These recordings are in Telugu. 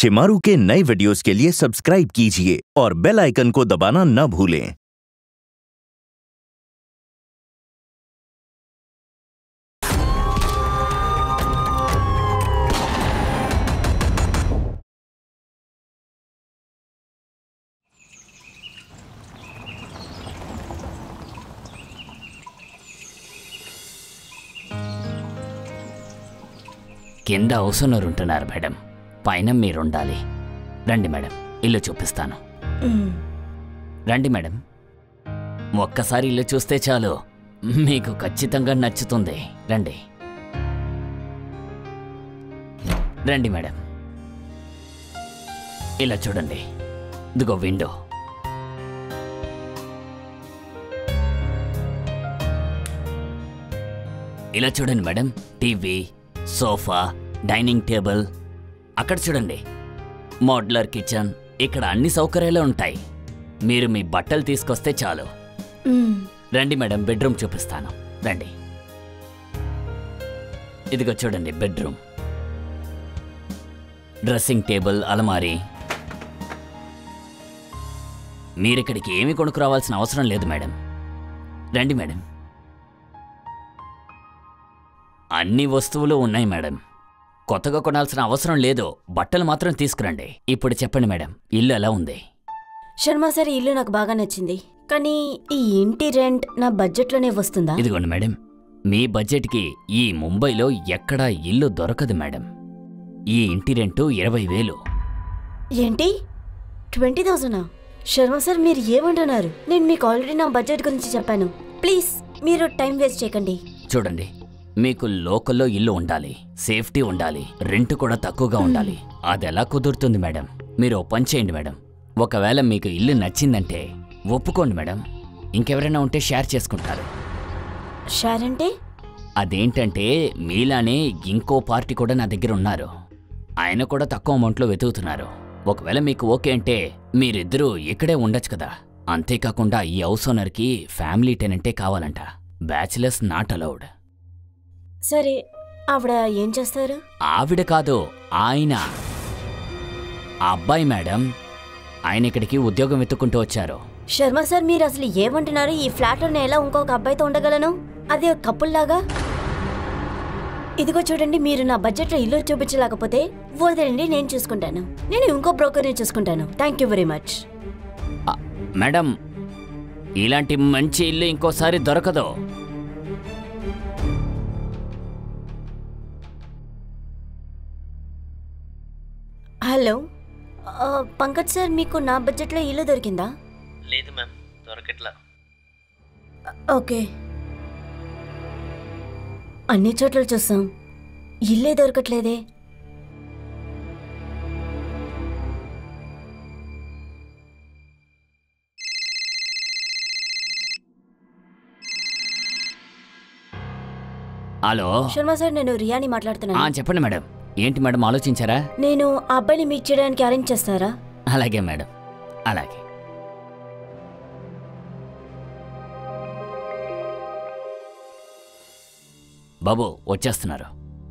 शिमारू के नए वीडियोस के लिए सब्सक्राइब कीजिए और बेल आइकन को दबाना न भूलें కింద అవసరం ఉంటున్నారు మేడం పైన మీరుండాలి రండి మేడం ఇల్లు చూపిస్తాను రండి మేడం ఒక్కసారి ఇల్లు చూస్తే చాలు మీకు ఖచ్చితంగా నచ్చుతుంది రండి రండి మేడం ఇలా చూడండి ఇదిగో విండో ఇలా చూడండి madam TV sofa dining table అక్కడ చూడండి మోడ్లర్ కిచెన్ ఇక్కడ అన్ని సౌకర్యాలు ఉంటాయి మీరు మీ బట్టలు తీసుకొస్తే చాలు రండి మేడం బెడ్రూమ్ చూపిస్తాను రండి ఇదిగో చూడండి బెడ్రూమ్ డ్రెస్సింగ్ టేబుల్ అలమారీ మీరిక్కడికి ఏమి కొనుక్కురావాల్సిన అవసరం లేదు మేడం రండి మేడం అన్ని వస్తువులు ఉన్నాయి మేడం కొత్తగా కొనాల్సిన అవసరం లేదు బట్టలు మాత్రం తీసుకురండి ఇప్పుడు చెప్పండి మేడం ఇల్లు ఎలా ఉంది శర్మ సార్ ఈ ఇల్లు నాకు బాగా నచ్చింది కానీ ఈ ఇంటి రెంట్ నా బడ్జెట్లోనే వస్తుందా ఇదిగోండి మేడం మీ బడ్జెట్కి ఈ ముంబైలో ఎక్కడా ఇల్లు దొరకదు మేడం ఈ ఇంటి రెంటు ఇరవై వేలు ఏంటి ట్వంటీ థౌసండా శర్మ సార్ మీరు ఏమంటున్నారు నేను మీకు ఆల్రెడీ నా బడ్జెట్ గురించి చెప్పాను ప్లీజ్ మీరు టైం వేస్ట్ చేయకండి చూడండి మీకు లోకల్లో ఇల్లు ఉండాలి సేఫ్టీ ఉండాలి రెంట్ కూడా తక్కువగా ఉండాలి అది ఎలా కుదురుతుంది మేడం మీరు ఓ పని చేయండి మేడం ఒకవేళ మీకు ఇల్లు నచ్చిందంటే ఒప్పుకోండి మేడం ఇంకెవరైనా ఉంటే షేర్ చేసుకుంటారు షేర్ అంటే అదేంటంటే మీలానే ఇంకో పార్టీ కూడా నా దగ్గర ఉన్నారు ఆయన కూడా తక్కువ అమౌంట్లో వెతుకుతున్నారు ఒకవేళ మీకు ఓకే అంటే మీరిద్దరూ ఇక్కడే ఉండొచ్చు కదా అంతేకాకుండా ఈ హౌస్ ఓనర్కి ఫ్యామిలీ టెనెంటే కావాలంట బ్యాచిలర్స్ నాట్ అలౌడ్ సరే ఆవిడ ఏం చేస్తారు ఆవిడ కాదు ఆయన ఆ అబ్బాయి మేడం ఆయన ఇక్కడికి ఉద్యోగం వెతుక్కుంటూ వచ్చారు శర్మ సార్ మీరు అసలు ఏమంటున్నారు ఈ ఫ్లాట్లో నేను ఎలా ఇంకొక అబ్బాయితో ఉండగలను అదే కప్పుల్లాగా ఇదిగో చూడండి మీరు నా బడ్జెట్లో ఇల్లు చూపించలేకపోతే వదిలేండి నేను చూసుకుంటాను నేను ఇంకో బ్రోకర్ని చూసుకుంటాను థ్యాంక్ యూ వెరీ మచ్ ఆ, మేడం ఇలాంటి మంచి ఇల్లు ఇంకోసారి దొరకదు హలో ఆ, పంకజ్ సార్ మీకు నా బడ్జెట్లో ఇల్లు దొరికిందా లేదు మ్యామ్ దొరకట్లా ఓకే అన్ని చోట్ల చూసాం ఇల్లే దొరకట్లేదే హలో శర్మ సార్ నేను రియాని ఆ, మాట్లాడుతున్నాను చెప్పండి మేడం ఏంటి మేడం ఆలోచించారా నేను ఆ అబ్బాయిని మీట్ చేయడానికి అరేంజ్ చేస్తారా అలాగే మేడం అలాగే బాబు వచ్చేస్తున్నారు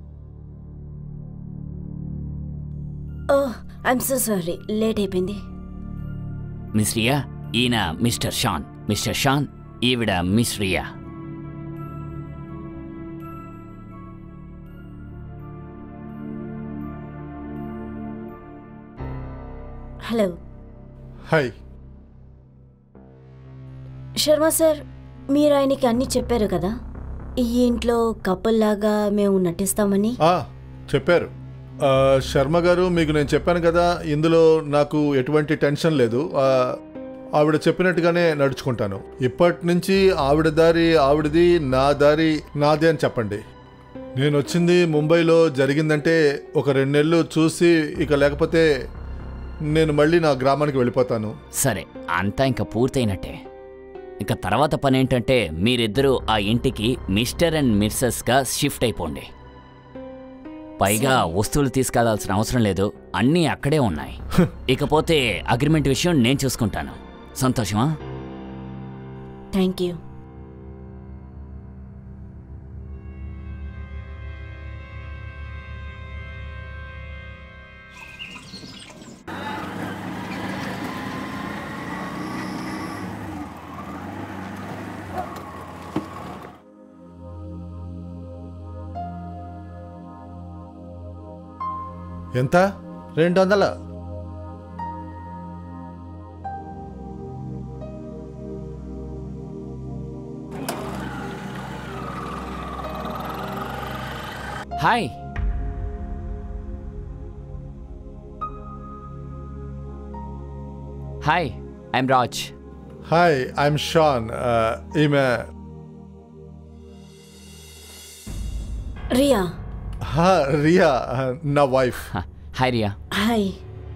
oh I'm so sorry late అయిపోయింది మిస్ రియా ఈయన మిస్టర్ షాన్ మిస్టర్ షాన్ ఈవిడ miss Riya hello hi Sharma sir మీరు ఆయనకి అన్ని చెప్పారు కదా ఈ ఇంట్లో కపుల్ లాగా మేము నటిస్తామని ఆ, చెప్పారు ఆ, శర్మ గారు మీకు నేను చెప్పాను కదా ఇందులో నాకు ఎటువంటి టెన్షన్ లేదు ఆ, ఆవిడ చెప్పినట్టుగానే నడుచుకుంటాను ఇప్పటి నుంచి ఆవిడ దారి ఆవిడది నా దారి నాదే అని చెప్పండి నేను వచ్చింది ముంబైలో జరిగిందంటే ఒక రెండు నెలలు చూసి ఇక లేకపోతే నేను మళ్ళీ నా గ్రామానికి వెళ్ళిపోతాను సరే అంతా ఇంకా పూర్తయినట్టే ఇక తర్వాత పని ఏంటంటే మీరిద్దరూ ఆ ఇంటికి మిస్టర్ అండ్ మిస్సెస్గా షిఫ్ట్ అయిపోండి పైగా వస్తువులు తీసుకెళ్లాల్సిన అవసరం లేదు అన్నీ అక్కడే ఉన్నాయి ఇకపోతే అగ్రిమెంట్ విషయం నేను చూసుకుంటాను సంతోషమా థ్యాంక్ యూ ఎంత రెండు వందల hi hi I'm Raj hi I'm Shaan ఆ, ఈమె రియా హా, రియా ఆ, నా wife hi Riya hi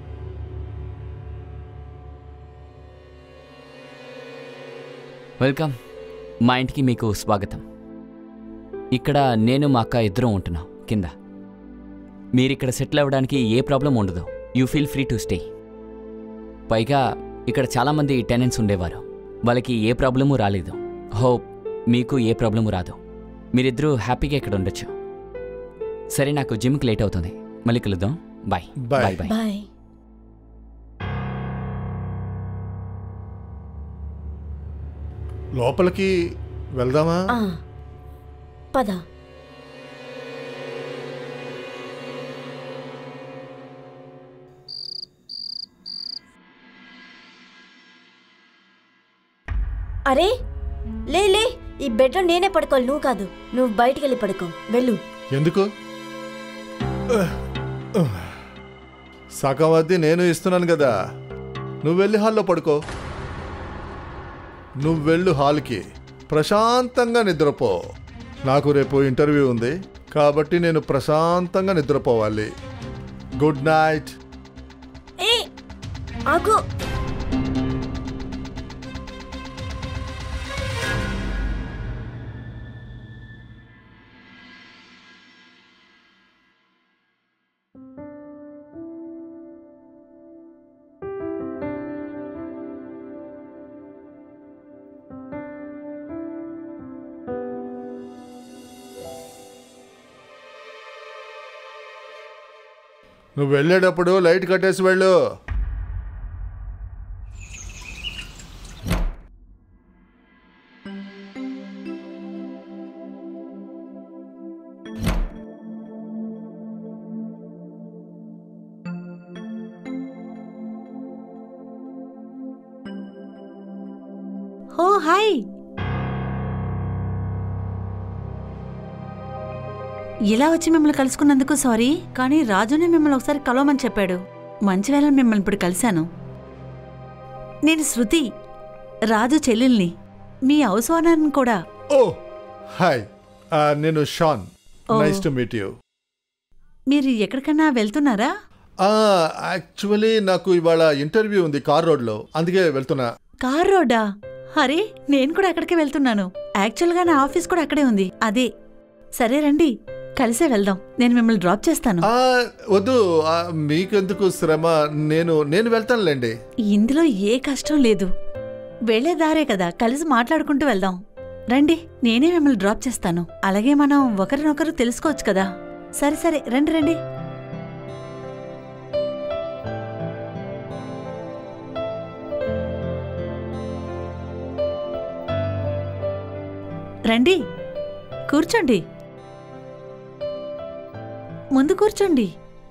welcome మా ఇంటికి మీకు స్వాగతం ఇక్కడ నేను మా అక్క ఇద్దరం ఉంటున్నాం కింద మీరు ఇక్కడ సెటిల్ అవ్వడానికి ఏ ప్రాబ్లం ఉండదు you feel free to stay పైగా ఇక్కడ చాలామంది టెనెంట్స్ ఉండేవారు వాళ్ళకి ఏ ప్రాబ్లము రాలేదు హోప్ మీకు ఏ ప్రాబ్లము రాదు మీరిద్దరూ హ్యాపీగా ఇక్కడ ఉండొచ్చు సరే నాకు జిమ్కి లేట్ అవుతుంది మళ్ళీ కలుద్దాం bye Bye. Bye bye bye లోపలికి వెళ్దామా ఆ, పద అరే లే లే ఈ బెడ్లో నేనే పడుకోవాలి నువ్వు కాదు నువ్వు బయటికి వెళ్ళి పడుకో వెళ్ళు ఎందుకు సగం అద్దె నేను ఇస్తున్నాను కదా నువ్వు వెళ్ళి హాల్లో పడుకో నువ్వు వెళ్ళు హాల్కి ప్రశాంతంగా నిద్రపో నాకు రేపు ఇంటర్వ్యూ ఉంది కాబట్టి నేను ప్రశాంతంగా నిద్రపోవాలి గుడ్ నైట్ ఏ ఆగు నువ్వు వెళ్ళేటప్పుడు లైట్ కట్టేసి వెళ్ళు ఓ హాయ్ ఇలా వచ్చి మిమ్మల్ని కలుసుకున్నందుకు సారీ కానీ రాజునే మిమ్మల్ని ఒకసారి కలవమని చెప్పాడు మంచి వేళ మిమ్మల్ని ఇప్పుడు కలిశాను నేను శృతి రాజు చెల్లెల్ని మీ హౌస్ ఓనర్ని కూడా ఓ హాయ్ ఆ, నేను Shaan oh. Nice to meet you మీరు ఎక్కడికన్నా వెళ్తున్నారా యాక్చువల్లీ నాకు ఇవాళ ఇంటర్వ్యూ ఉంది కార్ రోడ్లో అందుకే వెళ్తున్నా కార్ రోడ్డా అరే నేను కూడా అక్కడికే వెళ్తున్నాను యాక్చువల్గా నా ఆఫీస్ కూడా అక్కడే ఉంది అదే సరే రండి కలిసే వెళ్దాం నేను మిమ్మల్ని డ్రాప్ చేస్తాను ఆ, వద్దు ఆ, మీకెందుకు శ్రమ నేను నేను వెళ్తానులేండి ఇందులో ఏ కష్టం లేదు వెళ్లే దారే కదా కలిసి మాట్లాడుకుంటూ వెళ్దాం రండి నేనే మిమ్మల్ని డ్రాప్ చేస్తాను అలాగే మనం ఒకరినొకరు తెలుసుకోవచ్చు కదా సరే సరే రండి రండి రండి కూర్చోండి ముందు కూర్చోండి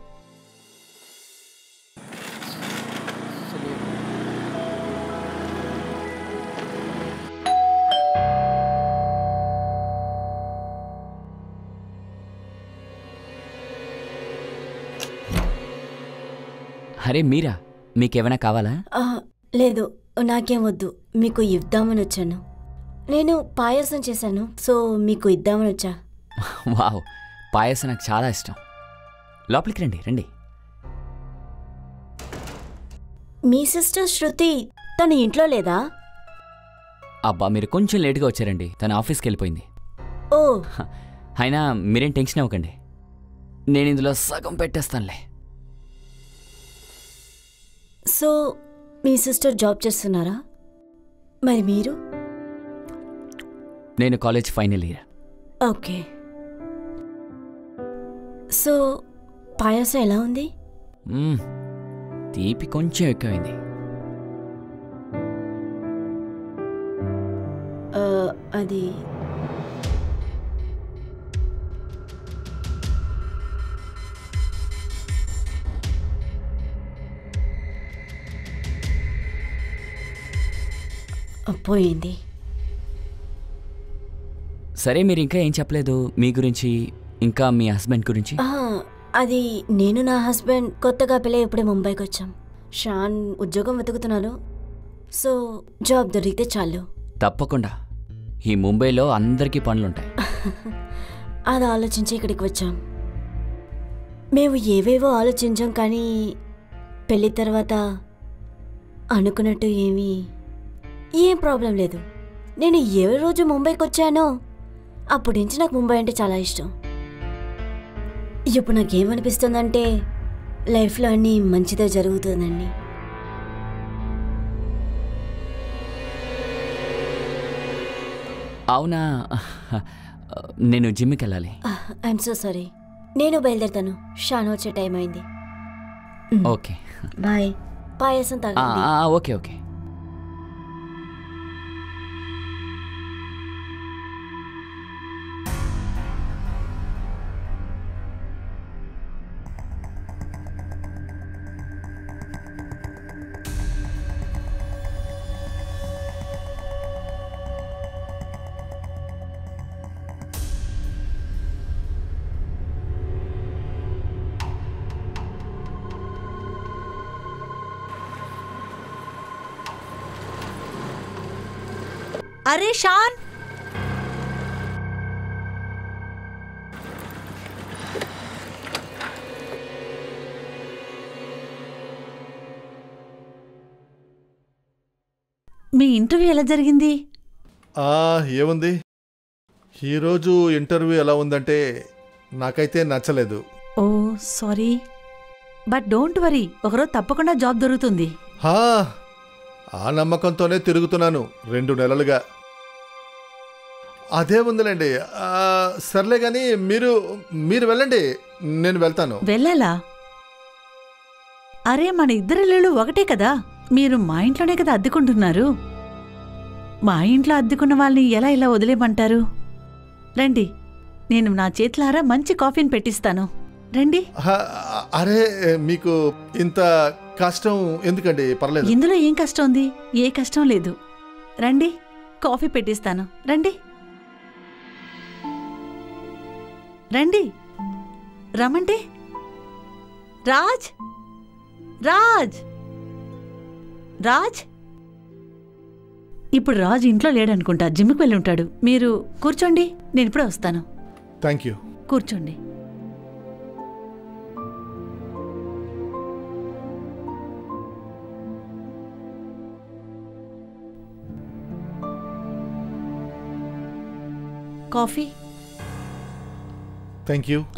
అరే మీరా మీకేమైనా కావాలా ఆ, లేదు నాకేం వద్దు మీకు ఇద్దామని వచ్చాను నేను పాయసం చేశాను సో మీకు ఇద్దామని వచ్చా వావ్ పాయసం నాకు చాలా ఇష్టం లోపలికి రండి రండి మీ సిస్టర్ శృతి తన ఇంట్లో లేదా అబ్బా మీరు కొంచెం లేట్గా వచ్చారండి తన ఆఫీస్కి వెళ్ళిపోయింది ఓ హ, అయినా మీరేం టెన్షన్ అవ్వకండి నేను ఇందులో సగం పెట్టేస్తానులే సో మీ సిస్టర్ జాబ్ చేస్తున్నారా మరి మీరు నేను college final year okay so పాయసం ఎలా ఉంది మ్మ్, తీపి కొంచెం ఎక్కువైంది ఆ, అది పోయింది సరే మీరు ఇంకా ఏం చెప్పలేదు మీ గురించి ఇంకా మీ హస్బెండ్ గురించి ఆ, అది నేను నా హస్బెండ్ కొత్తగా పెళ్ళి ఇప్పుడే ముంబైకి వచ్చాం షాన్ ఉద్యోగం వెతుకుతున్నాను సో జాబ్ దొరికితే చాలు తప్పకుండా ఈ ముంబైలో అందరికీ పనులుంటాయి అది ఆలోచించి ఇక్కడికి వచ్చాం మేము ఏవేవో ఆలోచించాం కానీ పెళ్ళి తర్వాత అనుకున్నట్టు ఏమీ ఏం ప్రాబ్లం లేదు నేను ఏ రోజు ముంబైకి వచ్చానో అప్పటి నుంచి నాకు ముంబై అంటే చాలా ఇష్టం ఇప్పుడు నాకేమనిపిస్తుందంటే లైఫ్లో అన్నీ మంచిదే జరుగుతుందండి అవునా నేను జిమ్కి వెళ్ళాలి ఐఎమ్ సో సారీ నేను బయలుదేరుతాను షాన్ వచ్చే టైం అయింది ఓకే బాయ్ పాయసం ఆ, తాగండి ఆ, ఓకే ఓకే అరే షాన్ మీ ఇంటర్వ్యూ ఎలా జరిగింది ఆ, ఏముంది ఈరోజు ఇంటర్వ్యూ ఎలా ఉందంటే నాకైతే నచ్చలేదు oh sorry but don't worry ఒకరోజు తప్పకుండా జాబ్ దొరుకుతుంది హా ఆ నమ్మకంతోనే తిరుగుతున్నాను రెండు నెలలుగా అదే ఉందిలేండి ఆ, సర్లే కానీ మీరు మీరు వెళ్ళండి నేను వెళ్తాను వెళ్ళాలా అరే మన ఇద్దరి ఇళ్ళు ఒకటే కదా మీరు మా ఇంట్లోనే కదా అద్దెకుంటున్నారు మా ఇంట్లో అద్దెకున్న వాళ్ళని ఎలా ఇలా వదిలేయమంటారు రండి నేను నా చేతులారా మంచి కాఫీని పెట్టిస్తాను రండి హా, అరే మీకు ఇంత కష్టం ఎందుకండి పర్లేదు ఇందులో ఏం కష్టం ఉంది ఏ కష్టం లేదు రండి కాఫీ పెట్టిస్తాను రండి రండి రమ్మంటే రాజ్ రాజ్ రాజ్ ఇప్పుడు రాజ్ ఇంట్లో లేడనుకుంటా జిమ్కి వెళ్ళి ఉంటాడు మీరు కూర్చోండి నేను ఇప్పుడే వస్తాను థ్యాంక్ యూ కూర్చోండి కాఫీ థ్యాంక్ యూ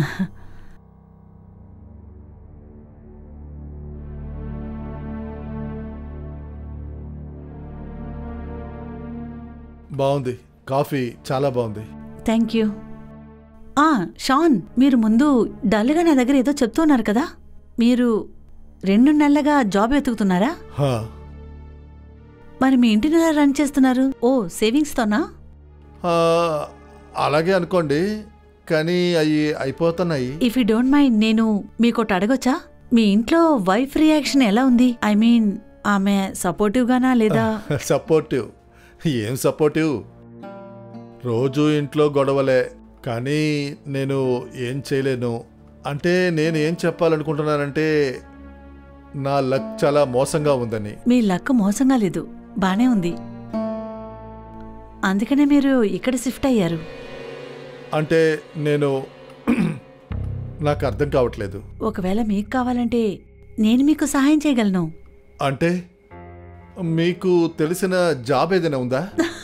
బాగుంది కాఫీ చాలా బాగుంది థ్యాంక్ యూ ఆ షాన్ మీరు ముందు డల్గా నా దగ్గర ఏదో చెప్తున్నారు కదా మీరు రెండు నెలలుగా జాబ్ వెతుకుతున్నారా హా, మరి మీ ఇంటిని ఎలా రన్ చేస్తున్నారు ఓ సేవింగ్స్తోనా ఆ, అలాగే అనుకోండి కానీ అవి అయిపోతున్నాయి ఇఫ్ యూ డోంట్ మైండ్ నేను మీకోటి అడగొచ్చా మీ ఇంట్లో వైఫ్ రియాక్షన్ ఎలా ఉంది ఐ మీన్ ఆమె సపోర్టివ్గానా లేదా సపోర్టివ్ ఏం సపోర్టివ్ రోజు ఇంట్లో గొడవలే కానీ నేను ఏం చేయలేను అంటే నేను ఏం చెప్పాలనుకుంటున్నానంటే నా లక్ చాలా మోసంగా ఉందని మీ లక్ మోసంగా లేదు బానే ఉంది అందుకనే మీరు ఇక్కడ షిఫ్ట్ అయ్యారు అంటే నేను నాకు అర్థం కావట్లేదు ఒకవేళ మీకు కావాలంటే నేను మీకు సహాయం చేయగలను అంటే మీకు తెలిసిన జాబ్ ఏదైనా ఉందా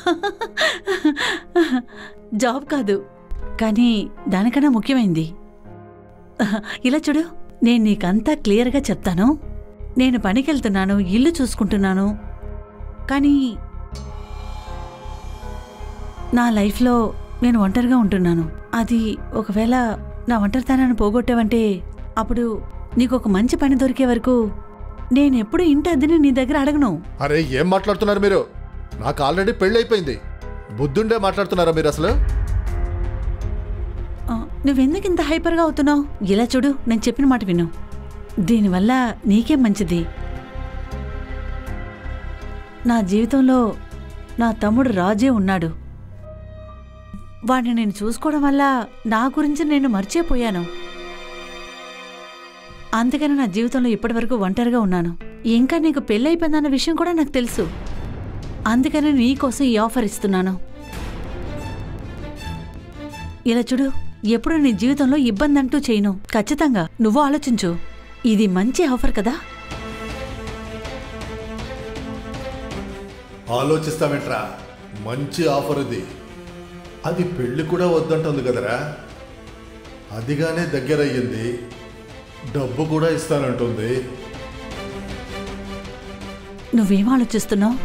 జాబ్ కాదు కానీ దానికన్నా ముఖ్యమైంది ఇలా చూడు నేను నీకంతా క్లియర్గా చెప్తాను నేను పనికెళ్తున్నాను ఇల్లు చూసుకుంటున్నాను కానీ నా లైఫ్లో నేను ఒంటరిగా ఉంటున్నాను అది ఒకవేళ నా ఒంటరితనాన్ని పోగొట్టావంటే అప్పుడు నీకు ఒక మంచి పని దొరికే వరకు నేను ఎప్పుడు ఇంటి అద్దెని నీ దగ్గర అడగను అరే ఏం మాట్లాడుతున్నారు మీరు నాకు ఆల్రెడీ పెళ్ళి అయిపోయింది బుద్ధుండే మాట్లాడుతున్నారా మీరు అసలు ఆ, నువ్వెందుకు ఇంత హైపర్గా అవుతున్నావు ఇలా చూడు నేను చెప్పిన మాట విను దీనివల్ల నీకేం మంచిది నా జీవితంలో నా తమ్ముడు రాజే ఉన్నాడు వాడిని నేను చూసుకోవడం వల్ల నా గురించి నేను మర్చిపోయాను అందుకని నా జీవితంలో ఇప్పటివరకు ఒంటరిగా ఉన్నాను ఇంకా నీకు పెళ్ళైపోయిందన్న విషయం కూడా నాకు తెలుసు అందుకని నీకోసం ఈ ఆఫర్ ఇస్తున్నాను ఇలా చూడు ఎప్పుడు నీ జీవితంలో ఇబ్బంది అంటూ చేయను ఖచ్చితంగా నువ్వు ఆలోచించు ఇది మంచి ఆఫర్ కదా ఆలోచిస్తామేట్రా మంచి ఆఫర్ ఇది అది పెళ్లి కూడా వద్దంటుంది కదరా అదిగానే దగ్గర అయ్యింది డబ్బు కూడా ఇస్తానంటుంది నువ్వేం ఆలోచిస్తున్నావు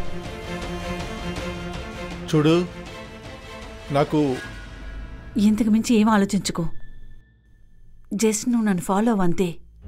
చూడు నాకు ఇంతకు మించి ఏం ఆలోచించుకో జస్ట్ నువ్వు నన్ను ఫాలో అవ్వంతే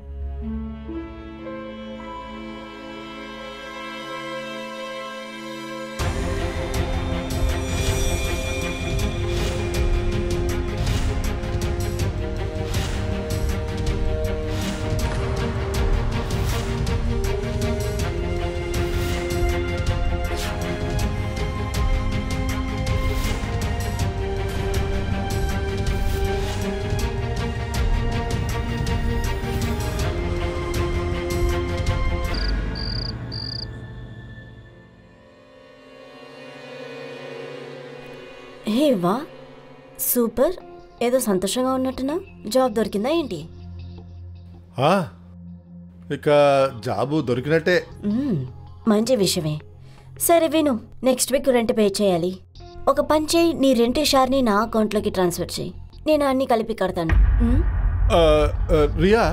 హే వా సూపర్ ఏదో సంతోషంగా ఉన్నట్టున్నా జాబ్ దొరికిందా ఏంటి ఆ, ఇక జాబు దొరికినట్టే మ్మ్, మంచి విషయమే సరే విను నెక్స్ట్ వీక్ రెంట్ పే చేయాలి ఒక పని చేయి నీ రెంట్ షార్ని నా అకౌంట్లోకి ట్రాన్స్ఫర్ చేయి నేను అన్ని కలిపి కడతాను మ్మ్? ఆ, ఆ, రియా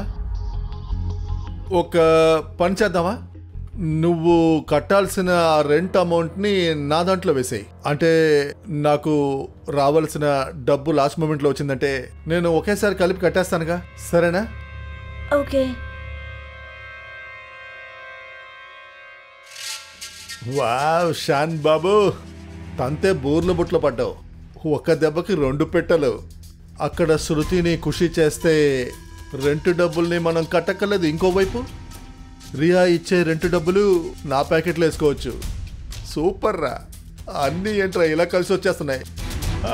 ఒక పని చేద్దామా నువ్వు కట్టాల్సిన రెంట్ అమౌంట్ని నా దాంట్లో వేసేయి అంటే నాకు రావాల్సిన డబ్బు లాస్ట్ మూమెంట్లో వచ్చిందంటే నేను ఒకేసారి కలిపి కట్టేస్తానుగా సరేనా ఓకే వావ్ షాన్ బాబు తంతే బూర్లు బుట్లు పడ్డావు ఒక దెబ్బకి రెండు పెట్టలు అక్కడ శృతిని ఖుషి చేస్తే రెంట్ డబ్బుల్ని మనం కట్టక్కర్లేదు ఇంకోవైపు రియా ఇచ్చే రెంట్ డబ్బులు నా ప్యాకెట్లో వేసుకోవచ్చు సూపర్ రా అన్నీ ఏంట్రా ఇలా కలిసి వచ్చేస్తున్నాయి ఆ.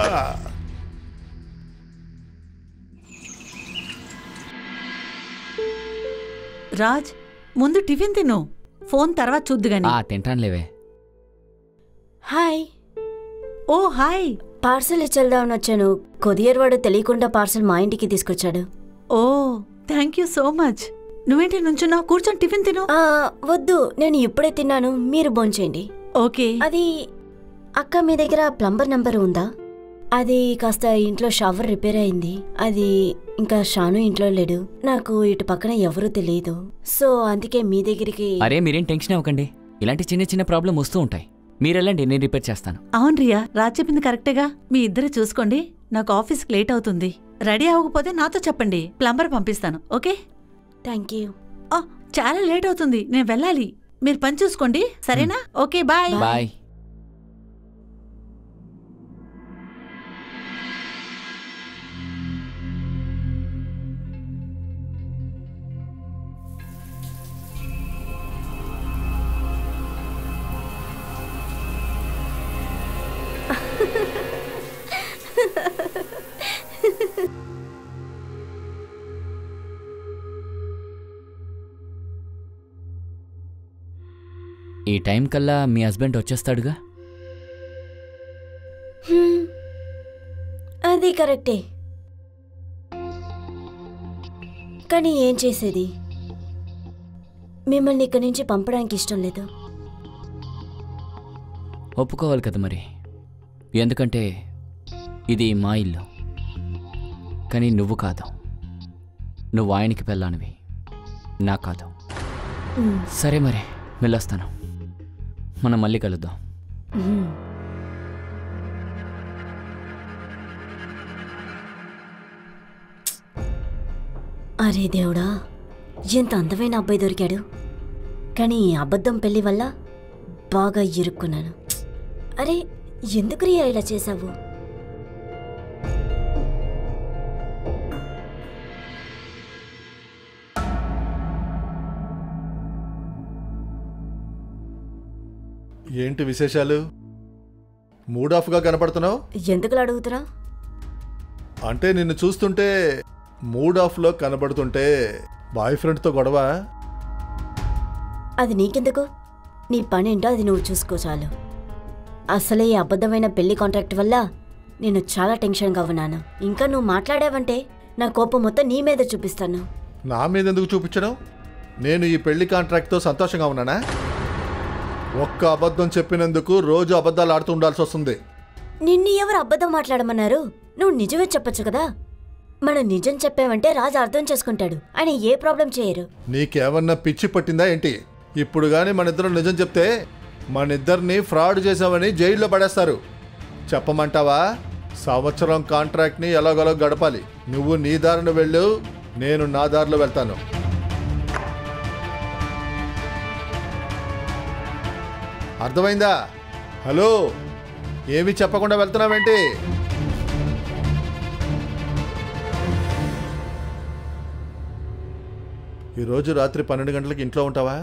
రాజ్ ముందు టిఫిన్ తిను ఫోన్ తర్వాత చూద్దు గాని ఆ తింటానులేవే హాయ్ ఓ హాయ్ పార్సల్ ఇచ్చేద్దామని వచ్చాను కొరియర్ వాడు తెలియకుండా పార్సల్ మా ఇంటికి తీసుకొచ్చాడు oh thank you so much నువ్వేంటి నుంచున్నావు కూర్చొని టిఫిన్ తిను ఆ, వద్దు నేను ఇప్పుడే తిన్నాను మీరు భోంచేయండి ఓకే అది అక్క మీ దగ్గర ప్లంబర్ నంబర్ ఉందా అది కాస్త ఇంట్లో షవర్ రిపేర్ అయింది అది ఇంకా షాను ఇంట్లో లేడు నాకు ఇటు పక్కన ఎవరూ తెలియదు సో అందుకే మీ దగ్గరికి అరే మీరేం టెన్షన్ అవ్వకండి ఇలాంటి చిన్న చిన్న ప్రాబ్లం వస్తూ ఉంటాయి మీరెళ్ళండి నేను రిపేర్ చేస్తాను అవును రియా రాజ్ చెప్పింది కరెక్టేగా మీ ఇద్దరు చూసుకోండి నాకు ఆఫీస్కి లేట్ అవుతుంది రెడీ అవ్వకపోతే నాతో చెప్పండి ప్లంబర్ పంపిస్తాను ఓకే థ్యాంక్ యూ ఆ, చాలా లేట్ అవుతుంది నేను వెళ్ళాలి మీరు పని చూసుకోండి సరేనా ఓకే బాయ్ బాయ్ ఈ టైం కల్లా మీ హస్బెండ్ వచ్చేస్తాడుగా హ్మ్. అది కరెక్టే కానీ ఏం చేసేది మిమ్మల్ని ఇక్కడి నుంచి పంపడానికి ఇష్టం లేదు ఒప్పుకోవాలి కదా మరి ఎందుకంటే ఇది మా ఇల్లు కానీ నువ్వు కాదు నువ్వు ఆయనకి పెళ్ళానివి నా కాదు హ్మ్. సరే మరి వెళ్ళొస్తాను మనం మళ్ళీ కలుద్దాం హ్మ్. అరే దేవుడా ఎంత అందమైన అబ్బాయి దొరికాడు కానీ ఈ అబద్ధం పెళ్లి వల్ల బాగా ఇరుక్కున్నాను అరే ఎందుకు రియా ఇలా చేశావు ఏంటి విశేషాలు మూడ్ ఆఫ్గా కనపడుతున్నావు ఎందుకు అడుగుతున్నా అంటే నిన్ను చూస్తుంటే మూడ్ ఆఫ్లో కనబడుతుంటే బాయ్ ఫ్రెండ్తో గొడవ అది నీకెందుకు నీ పని ఏంటో అది నువ్వు చూసుకో చాలు అసలే ఈ అబద్ధమైన పెళ్లి కాంట్రాక్ట్ వల్ల నేను చాలా టెన్షన్గా ఉన్నాను ఇంకా నువ్వు మాట్లాడావంటే నా కోపం మొత్తం నీ మీద చూపిస్తాను నా మీద ఎందుకు చూపించడం నేను ఈ పెళ్లి కాంట్రాక్ట్తో సంతోషంగా ఉన్నానా ఒక్క అబద్ధం చెప్పినందుకు రోజు అబద్ధాలు ఆడుతూ ఉండాల్సి వస్తుంది నిన్ను ఎవరు అబద్ధం మాట్లాడమన్నారు నువ్వు నిజమే చెప్పొచ్చు కదా మనం నిజం చెప్పావంటే రాజు అర్థం చేసుకుంటాడు ఆయన ఏ ప్రాబ్లం చేయరు నీకేమన్నా పిచ్చి పట్టిందా ఏంటి ఇప్పుడు కానీ మన ఇద్దరం నిజం చెప్తే మన ఇద్దరిని ఫ్రాడ్ చేసామని జైల్లో పడేస్తారు చెప్పమంటావా సంవత్సరం కాంట్రాక్ట్ని ఎలాగోలా గడపాలి నువ్వు నీ దారిన వెళ్ళు నేను నా దారిలో వెళ్తాను అర్థమైందా హలో ఏమీ చెప్పకుండా వెళ్తున్నావేంటి ఈరోజు రాత్రి పన్నెండు గంటలకు ఇంట్లో ఉంటావా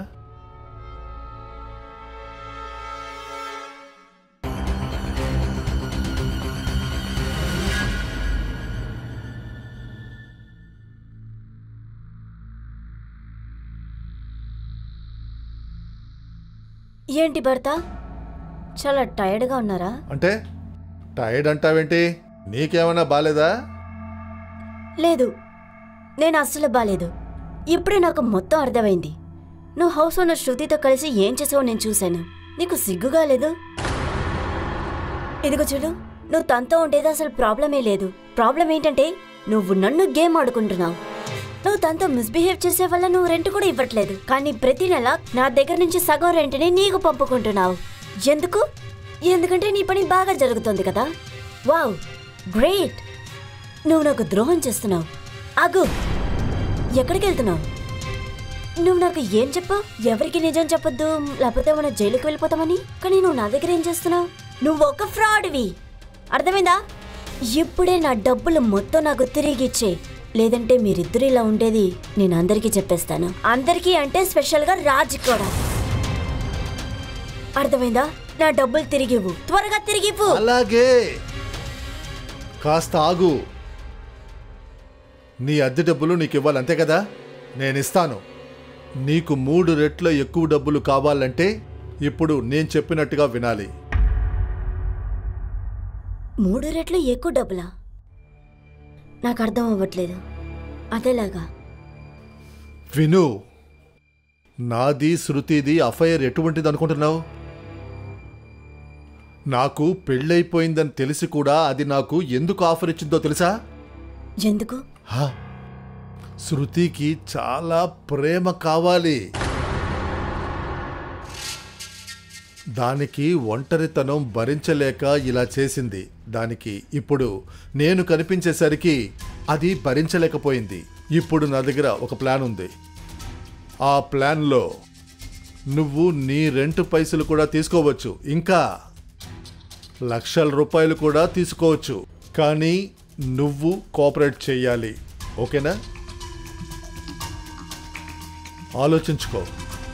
ఏంటి భర్త చాలా టైర్డ్గా ఉన్నారా అంటే టైర్డ్ అంటావేంటి నీకేమన్నా బాలేదా లేదు నేను అస్సలు బాలేదు ఇప్పుడే నాకు మొత్తం అర్థమైంది నువ్వు హౌస్ ఓనర్ శృతితో కలిసి ఏం చేసావో నేను చూశాను నీకు సిగ్గుగా లేదు ఇదిగో చూడు నువ్వు తనతో ఉండేది అసలు ప్రాబ్లమే లేదు ప్రాబ్లం ఏంటంటే నువ్వు నన్ను గేమ్ ఆడుకుంటున్నావు నువ్వు తనతో మిస్బిహేవ్ చేసే వల్ల నువ్వు రెంట్ కూడా ఇవ్వట్లేదు కానీ ప్రతి నెల నా దగ్గర నుంచి సగం రెంట్ని నీకు పంపుకుంటున్నావు ఎందుకు ఎందుకంటే నీ పని బాగా జరుగుతుంది కదా వావ్ గ్రేట్ నువ్వు నాకు ద్రోహం చేస్తున్నావు ఆగు ఎక్కడికి వెళ్తున్నావు నువ్వు నాకు ఏం చెప్పావు ఎవరికి నిజం చెప్పొద్దు లేకపోతే మనం జైలుకి వెళ్ళిపోతామని కానీ నువ్వు నా దగ్గర ఏం చేస్తున్నావు నువ్వు ఒక ఫ్రాడ్వి అర్థమైందా ఇప్పుడే నా డబ్బులు మొత్తం నాకు తిరిగి ఇచ్చే లేదంటే మీరిద్దరు ఇలా ఉండేది నేను అందరికీ చెప్పేస్తాను అందరికీ అంటే స్పెషల్గా రాజు కూడా అర్థమైందా నా డబ్బులు తిరిగివ్వు త్వరగా తిరిగివ్వు అలాగే కాస్త ఆగు నీ అద్దె డబ్బులు నీకు ఇవ్వాలి అంతే కదా నేను ఇస్తాను నీకు మూడు రెట్ల ఎక్కువ డబ్బులు కావాలంటే ఇప్పుడు నేను చెప్పినట్టుగా వినాలి మూడు రెట్లు ఎక్కువ డబ్బులా నాకు అర్థం అవ్వట్లేదు అదేలాగా విను నాది శృతిది అఫైర్ ఎటువంటిది అనుకుంటున్నావు నాకు పెళ్ళైపోయిందని తెలిసి కూడా అది నాకు ఎందుకు ఆఫర్ ఇచ్చిందో తెలుసా ఎందుకు హా, శృతికి చాలా ప్రేమ కావాలి దానికి ఒంటరితనం భరించలేక ఇలా చేసింది దానికి ఇప్పుడు నేను కనిపించేసరికి అది భరించలేకపోయింది ఇప్పుడు నా దగ్గర ఒక ప్లాన్ ఉంది ఆ ప్లాన్లో నువ్వు నీ రెంట్ పైసలు కూడా తీసుకోవచ్చు ఇంకా లక్షల రూపాయలు కూడా తీసుకోవచ్చు కానీ నువ్వు కోఆపరేట్ చేయాలి ఓకేనా ఆలోచించుకో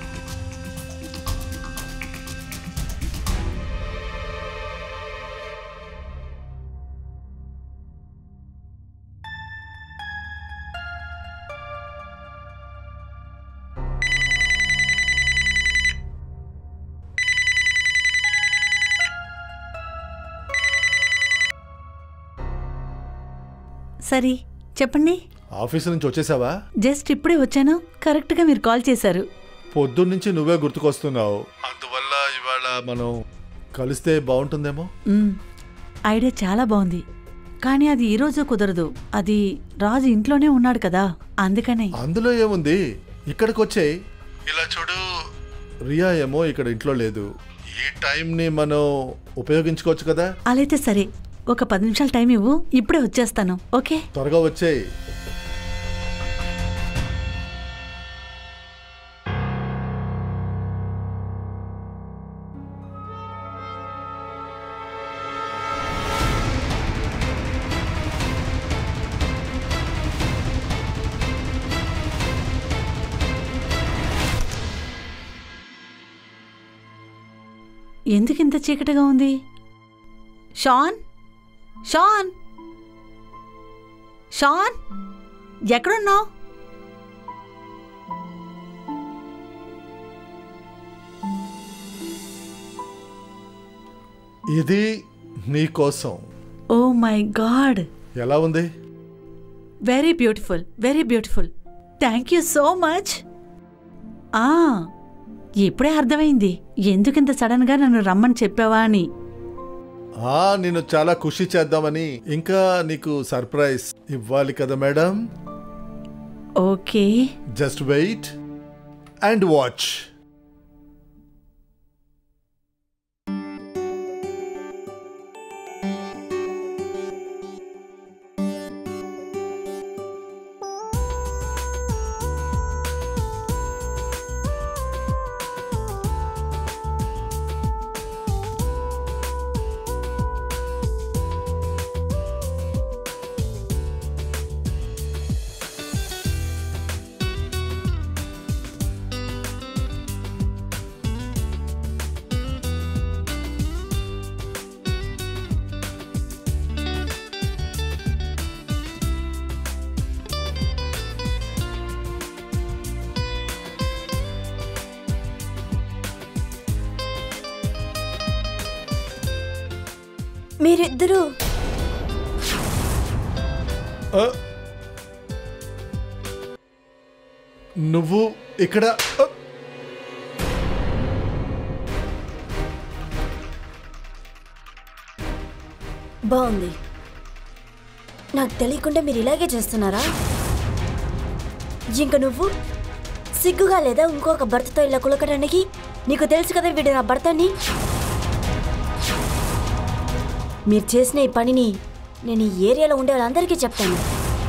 సరే చెప్పండి ఆఫీస్ నుంచి వచ్చేసావా జస్ట్ ఇప్పుడే వచ్చాను కరెక్ట్గా మీరు కాల్ చేశారు పొద్దున్నుంచి నువ్వే గుర్తుకొస్తున్నావు అందువల్ల ఇవాళ మనం కలిస్తే బాగుంటుందేమో మ్మ్. ఐడియా చాలా బాగుంది కానీ అది ఈరోజు కుదరదు అది రాజు ఇంట్లోనే ఉన్నాడు కదా అందుకనే అందులో ఏముంది ఇక్కడికి వచ్చే ఇలా చూడు రియా ఏమో ఇక్కడ ఇంట్లో లేదు ఈ టైంని మనం ఉపయోగించుకోవచ్చు కదా అలా అయితే సరే ఒక పది నిమిషాలు టైం ఇవ్వు ఇప్పుడే వచ్చేస్తాను ఓకే త్వరగా వచ్చేయి ఎందుకు ఇంత చీకటిగా ఉంది షాన్ షాన్ షాన్ ఎక్కడున్నావు ఇది నీ కోసం ఓ మై గాడ్ ఎలా ఉంది very beautiful very beautiful thank you so much ఆ ఇప్పుడే అర్థమైంది ఎందుకింత సడన్గా నన్ను రమ్మని చెప్పావా అని ఆ నేను చాలా ఖుషి చేద్దామని ఇంకా నీకు సర్ప్రైజ్ ఇవ్వాలి కదా madam okay just wait and watch మీరిద్దరూ ఆ. నువ్వు ఇక్కడ ఆ. బాగుంది నాకు తెలియకుండా మీరు ఇలాగే చేస్తున్నారా ఇంక నువ్వు సిగ్గుగా లేదా ఇంకొక భర్తతో ఇలా కులకడానికి నీకు తెలుసు కదా వీడు నా భర్తని మీరు చేసిన ఈ పనిని నేను ఈ ఏరియాలో ఉండే వాళ్ళందరికీ చెప్తాను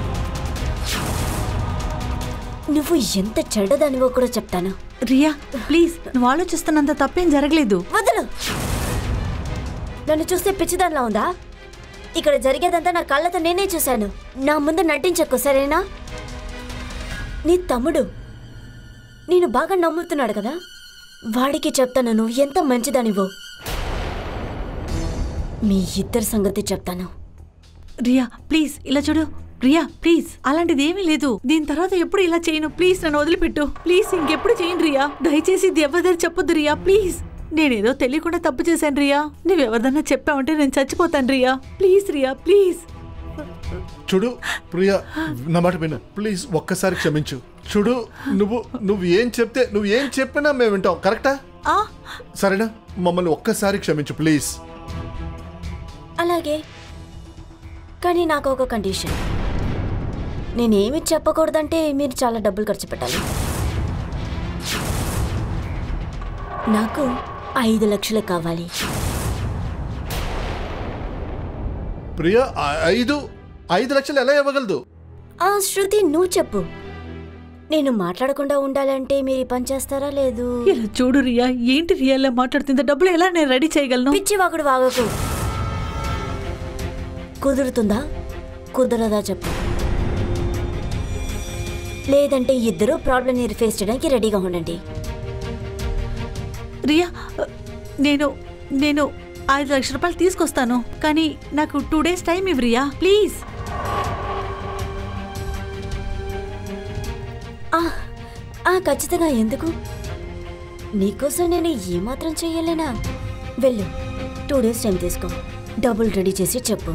నువ్వు ఎంత చెడ్డదానివో కూడా చెప్తాను రియా ప్లీజ్ నువ్వు ఆలోచిస్తున్నంత తప్పేం జరగలేదు వదలు నన్ను చూస్తే పిచ్చిదానిలా ఉందా ఇక్కడ జరిగేదంతా నా కళ్ళతో నేనే చూశాను నా ముందు నటించకు సరేనా నీ తమ్ముడు నేను బాగా నమ్ముతున్నాడు కదా వాడికి చెప్తాను నువ్వు ఎంత మంచిదానివో మీ ఇద్దరి సంగతి చెప్తాను రియా ప్లీజ్ ఇలా చూడు రియా ప్లీజ్ అలాంటిది ఏమీ లేదు దీని తర్వాత ఎప్పుడు ఇలా చేయను ప్లీజ్ నన్ను వదిలిపెట్టు ప్లీజ్ ఇంకెప్పుడు చేయను రియా దయచేసి ఇది ఎవరిదని చెప్పొద్దు రియా ప్లీజ్ నేనేదో తెలియకుండా తప్పు చేశాను రియా నువ్వెవరిదన్నా చెప్పావంటే నేను చచ్చిపోతాను రియా ప్లీజ్ రియా ప్లీజ్ చూడు ప్రియా నా మాట విను ప్లీజ్ ఒక్కసారి క్షమించు చూడు నువ్వు నువ్వు ఏం చెప్తే నువ్వు ఏం చెప్పినా మేము వింటాం కరెక్టా ఆ సరేనా మమ్మల్ని ఒక్కసారి క్షమించు ప్లీజ్ అలాగే కానీ నాకు ఒక కండిషన్ నేనేమి చెప్పకూడదంటే మీరు చాలా డబ్బులు ఖర్చు పెట్టాలి నాకు ఐదు లక్షలు కావాలి ప్రియా ఆ- ఐదు ఐదు లక్షలు ఎలా ఇవ్వగలదు ఆ శృతి నువ్వు చెప్పు నేను మాట్లాడకుండా ఉండాలంటే మీరు ఈ పని చేస్తారా లేదు ఇలా చూడు రియా ఏంటి రియా ఇలా మాట్లాడుతుంది డబ్బులు ఎలా నేను రెడీ చేయగలను పిచ్చి వాగుడు వాగకు కుదురుతుందా కుదరదా చెప్పు లేదంటే ఇద్దరు ప్రాబ్లం ఫేస్ చేయడానికి రెడీగా ఉండండి రియా నేను నేను ఐదు లక్షల రూపాయలు తీసుకొస్తాను కానీ నాకు టూ డేస్ టైం ఇవ్వు రియా ప్లీజ్ ఆ, ఆ ఖచ్చితంగా ఎందుకు నీకోసం నేను ఏమాత్రం చెయ్యలేనా వెళ్ళు టూ డేస్ టైం తీసుకో డబ్బులు రెడీ చేసి చెప్పు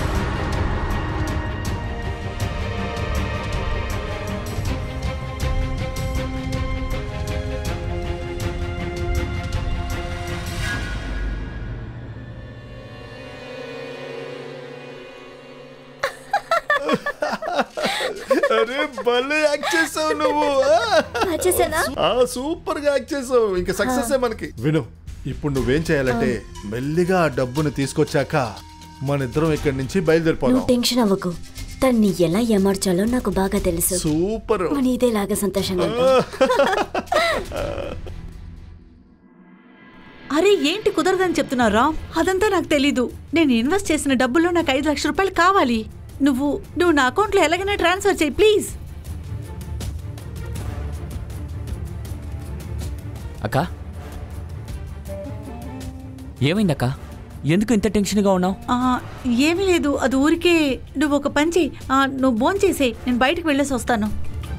అరే భలే యాక్ట్ చేసావు నువ్వు ఆ! చేసానా ఆ సూపర్ గా యాక్ట్ చేసావు ఇంకా సక్సెస్ మనకి విను ఇప్పుడు నువ్వేం చేయాలంటే మెల్లిగా ఆ డబ్బును తీసుకొచ్చాక మన ఇద్దరం ఇక్కడి నుంచి నువ్వు బయలుదేరిపోదాం టెన్షన్ అవ్వకు తన్ని ఎలా ఏమార్చాలో నాకు బాగా తెలుసు సూపర్ మన ఇదేలాగా సంతోషంగా ఉంటాం. అరే ఏంటి కుదరదని చెప్తున్నారా అదంతా నాకు తెలీదు నేను ఇన్వెస్ట్ చేసిన డబ్బుల్లో నాకు ఐదు లక్షల రూపాయలు కావాలి నువ్వు నువ్వు నా అకౌంట్లో ఎలాగైనా ట్రాన్స్ఫర్ చేయి ప్లీజ్ అక్క ఏమైందక్క ఎందుకు ఇంత టెన్షన్గా ఉన్నావు ఆ, ఏమీ లేదు అది ఊరికే నువ్వు ఒక పంచి నువ్వు బోన్ చేసే నేను బయటకు వెళ్ళేసి వస్తాను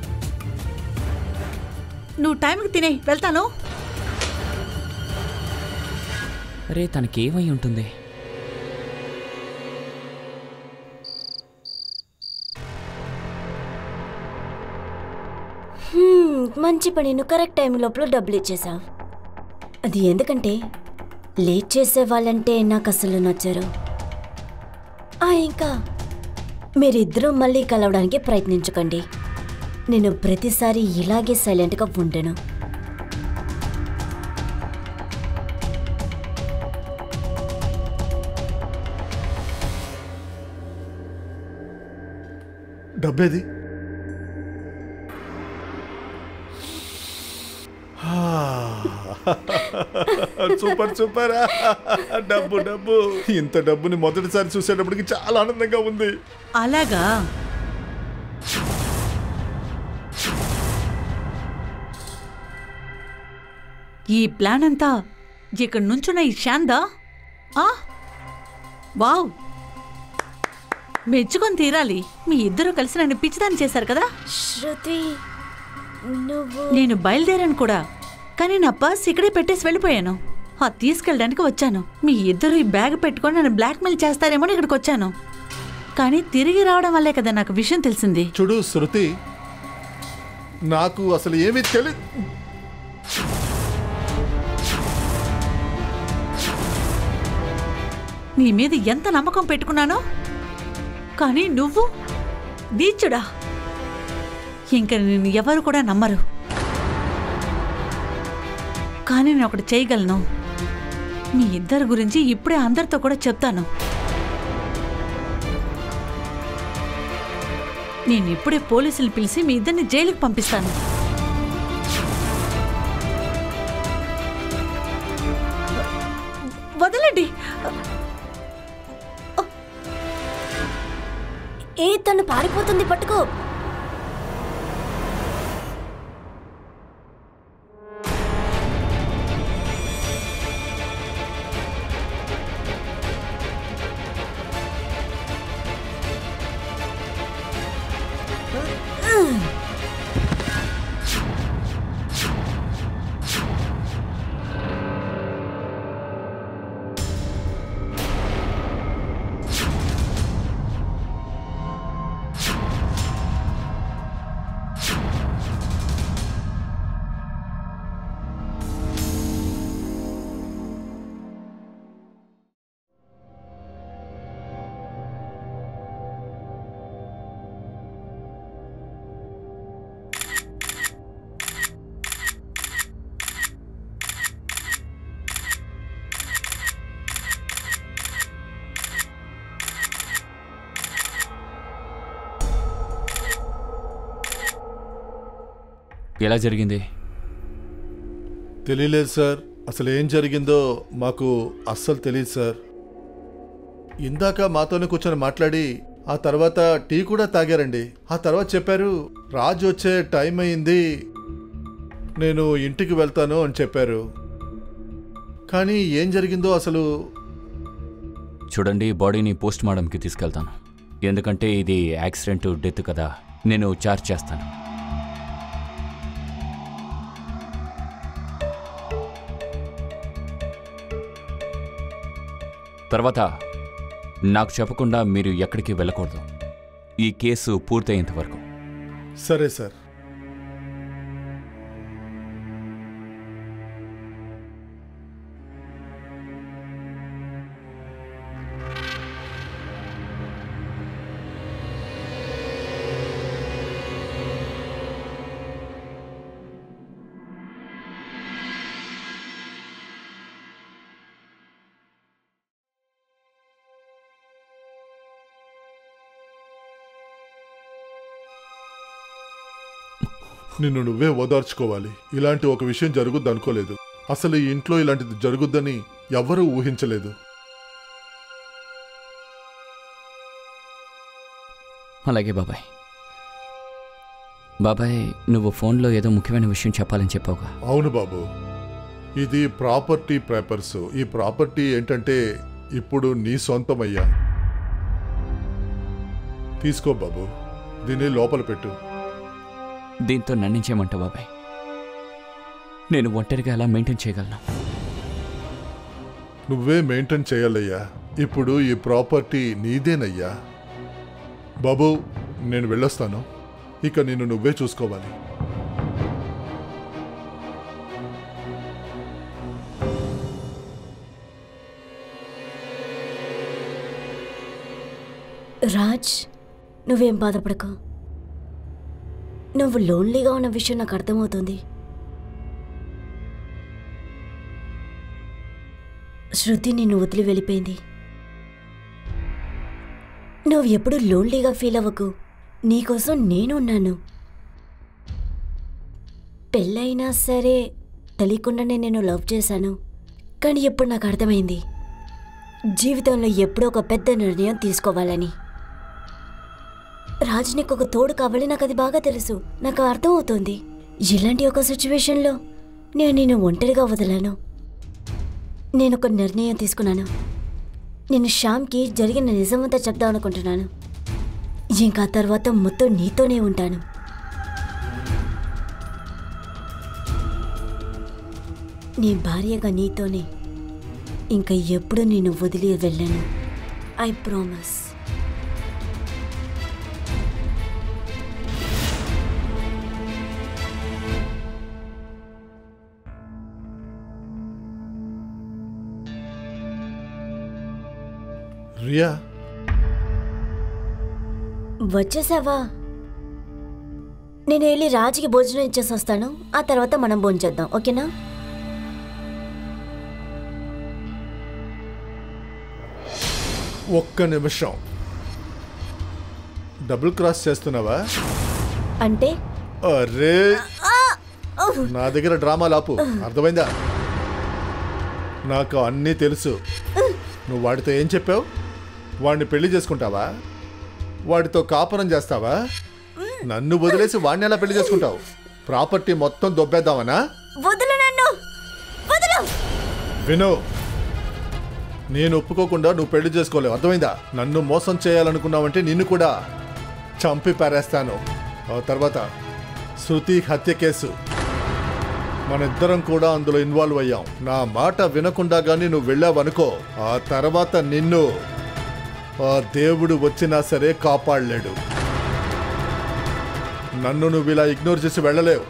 నువ్వు టైంకి తినే వెళ్తాను అరే తనకేమై ఉంటుంది హ్మ్, మంచి పని నువ్వు కరెక్ట్ టైం లోపల డబ్బులు ఇచ్చేసావు అది ఎందుకంటే లేట్ చేసే వాళ్ళంటే నాకు అసలు నచ్చరు ఆ, ఇంకా మీరిద్దరూ మళ్ళీ కలవడానికి ప్రయత్నించకండి నేను ప్రతిసారి ఇలాగే సైలెంట్గా ఉండను డబ్బేది సూపర్ సూపర్ డబ్బు డబ్బు ఇంత డబ్బుని మొదటిసారి చూసేటప్పటికి చాలా ఆనందంగా ఉంది అలాగా ఈ ప్లాన్ అంతా ఇక్కడ నుంచున్న ఈ శాందా ఆ? వావ్ మెచ్చుకొని తీరాలి మీ ఇద్దరు కలిసి నన్ను పిచ్చిదాన్ని చేశారు కదా శృతి నువ్వు నేను బయలుదేరాను కూడా కానీ నా పర్స్ ఇక్కడే పెట్టేసి వెళ్ళిపోయాను ఆ తీసుకెళ్ళడానికి వచ్చాను మీ ఇద్దరు ఈ బ్యాగ్ పెట్టుకొని నన్ను బ్లాక్మెయిల్ చేస్తారేమో అని ఇక్కడికి వచ్చాను కానీ తిరిగి రావడం వల్లే కదా నాకు విషయం తెలిసింది చూడు శృతి నాకు అసలు ఏమీ తెలి నీ మీద ఎంత నమ్మకం పెట్టుకున్నానో కానీ నువ్వు నీచుడా ఇంక నేను ఎవరు కూడా నమ్మరు కానీ నేను ఒకటి చేయగలను మీ ఇద్దరి గురించి ఇప్పుడే అందరితో కూడా చెప్తాను నేను ఇప్పుడే పోలీసులు పిలిచి మీ ఇద్దరిని జైలుకి పంపిస్తాను వదలండి ఏ తను పారిపోతుంది పట్టుకో ఎలా జరిగింది తెలియలేదు సార్ అసలు ఏం జరిగిందో మాకు అస్సలు తెలియదు సార్ ఇందాక మాతోనే కూర్చొని మాట్లాడి ఆ తర్వాత టీ కూడా తాగారండి ఆ తర్వాత చెప్పారు రాజు వచ్చే టైం అయింది నేను ఇంటికి వెళ్తాను అని చెప్పారు కానీ ఏం జరిగిందో అసలు చూడండి బాడీని పోస్ట్ మార్టంకి తీసుకెళ్తాను ఎందుకంటే ఇది యాక్సిడెంట్ డెత్ కదా నేను చార్జ్ చేస్తాను తర్వాత నాకు చెప్పకుండా మీరు ఎక్కడికి వెళ్ళకూడదు ఈ కేసు పూర్తయ్యేంత వరకు సరే సార్ నిన్ను నువ్వే ఓదార్చుకోవాలి ఇలాంటి ఒక విషయం జరుగుద్ది అనుకోలేదు అసలు ఈ ఇంట్లో ఇలాంటిది జరుగుద్దని ఎవ్వరూ ఊహించలేదు అలాగే బాబాయ్ బాబాయ్ నువ్వు ఫోన్లో ఏదో ముఖ్యమైన విషయం చెప్పాలని చెప్పావుగా అవును బాబు ఇది ప్రాపర్టీ పేపర్స్ ఈ ప్రాపర్టీ ఏంటంటే ఇప్పుడు నీ సొంతమయ్యా తీసుకో బాబు దీన్ని లోపల పెట్టు దీంతో నన్నించేయమంటావు బాబాయ్ నేను ఒంటరిగా ఎలా మెయింటైన్ చేయగలను నువ్వే మెయింటైన్ చేయాలయ్యా ఇప్పుడు ఈ ప్రాపర్టీ నీదేనయ్యా బాబు నేను వెళ్ళొస్తాను ఇక నిన్ను నువ్వే చూసుకోవాలి రాజ్ నువ్వేం బాధపడకు నువ్వు లోన్లీగా ఉన్న విషయం నాకు అర్థమవుతుంది శృతి నిన్ను వదిలి వెళ్ళిపోయింది నువ్వు ఎప్పుడు లోన్లీగా ఫీల్ అవ్వకు నీకోసం నేను ఉన్నాను పెళ్ళైనా సరే తెలియకుండానే నేను లవ్ చేశాను కానీ ఇప్పుడు నాకు అర్థమైంది జీవితంలో ఎప్పుడో ఒక పెద్ద నిర్ణయం తీసుకోవాలని రాజు నీకు ఒక తోడు కావాలి నాకు అది బాగా తెలుసు నాకు అర్థం అవుతుంది ఇలాంటి ఒక సిచ్యువేషన్లో నేను నిన్ను ఒంటరిగా వదలను నేను ఒక నిర్ణయం తీసుకున్నాను నేను శ్యామ్కి జరిగిన నిజమంతా చెప్దాం అనుకుంటున్నాను ఇంకా తర్వాత మొత్తం నీతోనే ఉంటాను నీ భార్యగా నీతోనే ఇంకా ఎప్పుడు నేను వదిలి వెళ్ళను ఐ ప్రామిస్ రియా వచ్చేసావా నేను వెళ్ళి రాజుకి భోజనం ఇచ్చేసి వస్తాను ఆ తర్వాత మనం భోంచేద్దాం ఓకేనా ఒక్క నిమిషం డబుల్ క్రాస్ చేస్తున్నావా అంటే అరే నా దగ్గర డ్రామా లాపు అర్థమైందా నాకు అన్నీ తెలుసు నువ్వు వాడితో ఏం చెప్పావు వాడిని పెళ్లి చేసుకుంటావా వాడితో కాపురం చేస్తావా నన్ను వదిలేసి వాడిని ఎలా పెళ్లి చేసుకుంటావు ప్రాపర్టీ మొత్తం దొబ్బేద్దామనా వదులు నన్ను వదులు విను నేను ఒప్పుకోకుండా నువ్వు పెళ్లి చేసుకోలేవు అర్థమైందా నన్ను మోసం చేయాలనుకున్నావంటే నిన్ను కూడా చంపి పారేస్తాను ఆ తర్వాత శృతి హత్య కేసు మన ఇద్దరం కూడా అందులో ఇన్వాల్వ్ అయ్యాం నా మాట వినకుండా గానీ నువ్వు వెళ్ళావనుకో ఆ తర్వాత నిన్ను ఆ దేవుడు వచ్చినా సరే కాపాడలేడు నన్ను నువ్వు ఇలా ఇగ్నోర్ చేసి వెళ్ళలేవు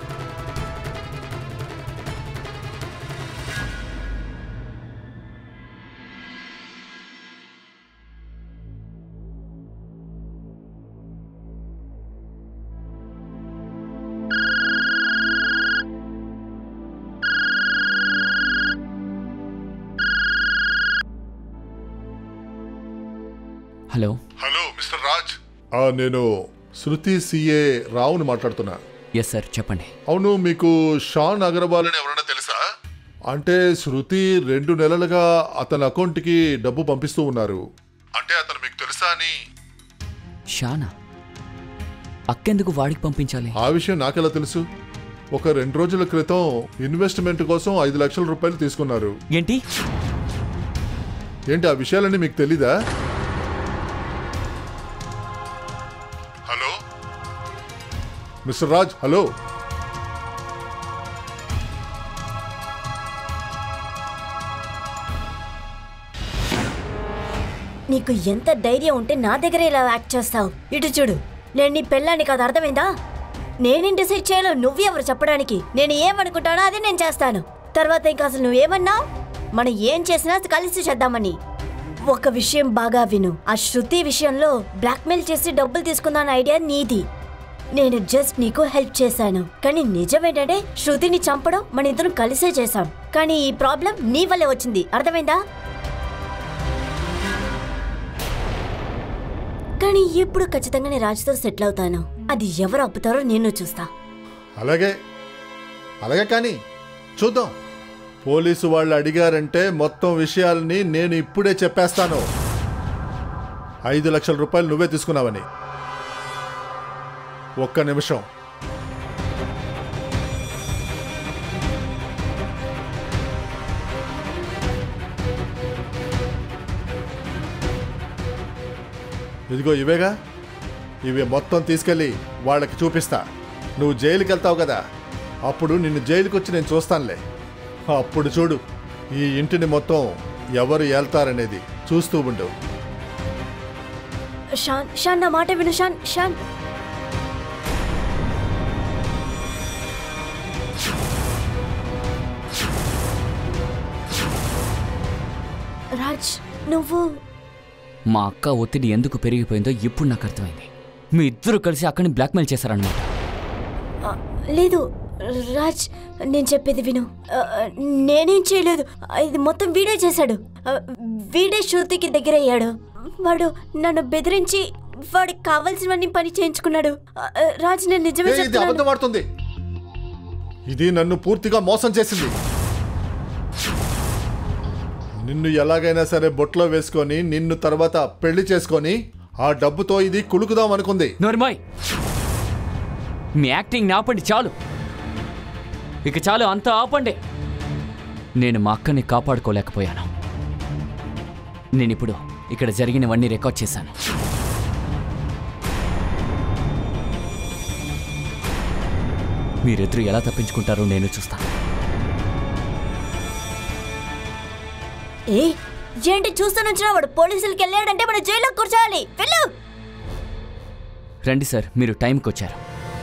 హలో హలో మిస్టర్ రాజ్ నేను శృతి సిఏ రావుని మాట్లాడుతున్నా ఎస్ సార్ చెప్పండి అవును మీకు షాన్ అగర్వాల్ అని ఎవరైనా తెలుసా అంటే శృతి రెండు నెలలుగా అతని అకౌంట్కి డబ్బు పంపిస్తూ ఉన్నారు అంటే అతను మీకు తెలుసా అని షానా అక్కెందుకు వాడికి పంపించాలి ఆ విషయం నాకెలా తెలుసు ఒక రెండు రోజుల క్రితం ఇన్వెస్ట్మెంట్ కోసం ఐదు లక్షల రూపాయలు తీసుకున్నారు ఏంటి ఏంటి ఆ విషయాలన్నీ మీకు తెలీదా హలో మిస్టర్ రాజ్ హలో నీకు ఎంత ధైర్యం ఉంటే నా దగ్గర ఇలా యాక్ట్ చేస్తావు ఇటు చూడు నేను నీ పెళ్ళాన్ని కాదు అర్థమైందా నేనేం డిసైడ్ చేయాలో నువ్వెవరు చెప్పడానికి నేను ఏమనుకుంటానో అదే నేను చేస్తాను తర్వాత ఇంకా అసలు నువ్వేమన్నావు మనం ఏం చేసినా కలిసి చేద్దామని ఒక విషయం బాగా విను ఆ శృతి విషయంలో బ్లాక్మెయిల్ చేసి డబ్బులు తీసుకుందాన్న ఐడియా నీది నేను జస్ట్ నీకు హెల్ప్ చేశాను కానీ నిజమేంటంటే శృతిని చంపడం మన ఇద్దరం కలిసే చేశాం కానీ ఈ ప్రాబ్లం నీ వల్లే వచ్చింది అర్థమైందా కానీ ఇప్పుడు ఖచ్చితంగా నేను రాజుతో సెటిల్ అవుతాను అది ఎవరు అప్పుతారో నేను చూస్తా అలాగే అలాగే కానీ చూద్దాం పోలీసు వాళ్ళు అడిగారంటే మొత్తం విషయాల్ని నేను ఇప్పుడే చెప్పేస్తాను ఐదు లక్షల రూపాయలు నువ్వే తీసుకున్నావని ఒక్క నిమిషం ఇదిగో ఇవేగా ఇవి మొత్తం తీసుకెళ్ళి వాళ్ళకి చూపిస్తా నువ్వు జైలుకి వెళ్తావు కదా అప్పుడు నిన్ను జైలుకి వచ్చి నేను చూస్తానులే అప్పుడు చూడు ఈ ఇంటిని మొత్తం ఎవరు ఏల్తారనేది చూస్తూ ఉండు షాన్ షాన్ నా మాట విను షాన్ షాన్ రాజ్ నువ్వు మా అక్క ఒత్తిడి ఎందుకు పెరిగిపోయిందో ఇప్పుడు నాకు అర్థమైంది మీ ఇద్దరు కలిసి అక్కని బ్లాక్మెయిల్ చేశారనమాట ఆ, లేదు రాజ్ నేను చెప్పేది విను ఆ, నేనేం చేయలేదు ఇది మొత్తం వీడే చేశాడు ఆ, వీడే శృతికి దగ్గర అయ్యాడు వాడు నన్ను బెదిరించి వాడికి కావాల్సినవన్నీ పని చేయించుకున్నాడు ఆ, ఆ, రాజ్ నేను నిజమే ఏ, ఇది చెప్తున్నాను అబద్ధం ఆడుతుంది ఇది నన్ను పూర్తిగా మోసం చేసింది నిన్ను ఎలాగైనా సరే బొట్లో వేసుకొని నిన్ను తర్వాత పెళ్లి చేసుకొని ఆ డబ్బుతో ఇది కులుకుదాం అనుకుంది నోర్మాయ్ మీ యాక్టింగ్ ఆపండి చాలు ఇక చాలు అంతా ఆపండి నేను మా అక్కని కాపాడుకోలేకపోయాను నేను ఇప్పుడు ఇక్కడ జరిగినవన్నీ రికార్డ్ చేశాను మీరిద్దరూ ఎలా తప్పించుకుంటారో నేను చూస్తాను ఏ ఏంటి చూస్తానొచ్చినా వాడు పోలీసులకి వెళ్ళాడంటే మన జైల్లో కూర్చోవాలి వెళ్ళు రండి సార్ మీరు టైంకి వచ్చారు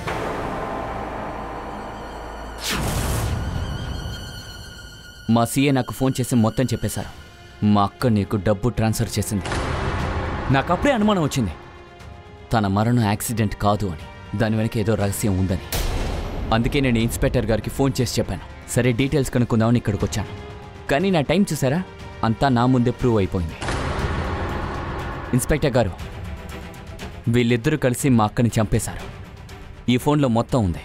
మా సీఏ నాకు ఫోన్ చేసి మొత్తం చెప్పేశారు మా అక్క నీకు డబ్బు ట్రాన్స్ఫర్ చేసింది నాకు అప్పుడే అనుమానం వచ్చింది తన మరణం యాక్సిడెంట్ కాదు అని దాని వెనక ఏదో రహస్యం ఉందని అందుకే నేను ఇన్స్పెక్టర్ గారికి ఫోన్ చేసి చెప్పాను సరే డీటెయిల్స్ కనుక్కుందామని ఇక్కడికి వచ్చాను కానీ నా టైం చూసారా అంతా నా ముందే ప్రూవ్ అయిపోయింది ఇన్స్పెక్టర్ గారు వీళ్ళిద్దరూ కలిసి మా అక్కని చంపేశారు ఈ ఫోన్లో మొత్తం ఉంది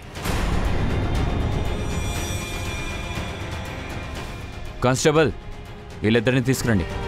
కానిస్టేబుల్ వీళ్ళిద్దరిని తీసుకురండి